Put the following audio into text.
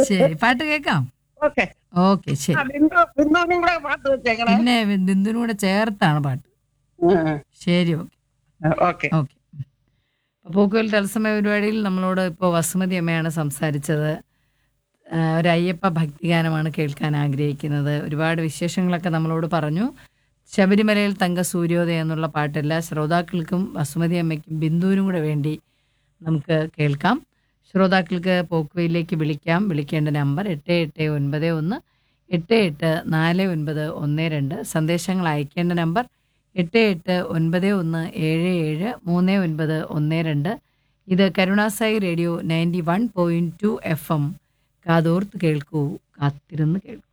ശരി പാട്ട് കേൾക്കാം ഓക്കെ ഓക്കെ ശരി ആ ബിന്ദു ബിന്ദുവിനും കൂടെ പാട്ട് വെച്ചേക്കണേ പിന്നെ ബിന്ദുവിനും കൂടെ ചേർത്താണ് പാട്ട് ശരി ഓക്കെ ഓക്കെ ഓക്കെ പോക്കുവൽ തത്സമയ പരിപാടിയിൽ നമ്മളോട് ഇപ്പോൾ വസുമതി അമ്മയാണ് സംസാരിച്ചത് ആ, ഒരു അയ്യപ്പ ഭക്തിഗാനമാണ് കേൾക്കാൻ ആഗ്രഹിക്കുന്നത് ഒരുപാട് വിശേഷങ്ങളൊക്കെ നമ്മളോട് പറഞ്ഞു ശബരിമലയിൽ തങ്ക സൂര്യോദയം എന്നുള്ള പാട്ട് എല്ലാ ശ്രോതാക്കൾക്കും വസുമതി അമ്മയ്ക്കും ബിന്ദുവിനും കൂടെ വേണ്ടി നമുക്ക് കേൾക്കാം ശ്രോതാക്കൾക്ക് പോക്കുവയിലേക്ക് വിളിക്കാം വിളിക്കേണ്ട നമ്പർ എട്ട് എട്ട് ഒൻപത് ഒന്ന് എട്ട് എട്ട് നാല് ഒൻപത് ഒന്ന് രണ്ട് സന്ദേശങ്ങൾ അയക്കേണ്ട നമ്പർ എട്ട് എട്ട് ഒൻപത് ഒന്ന് ഏഴ് ഏഴ് മൂന്ന് ഒൻപത് ഒന്ന് രണ്ട് ഇത് Karunasai radio ninety one point two F M കാതോർത്ത് കേൾക്കൂ കാത്തിരുന്ന് കേൾക്കൂ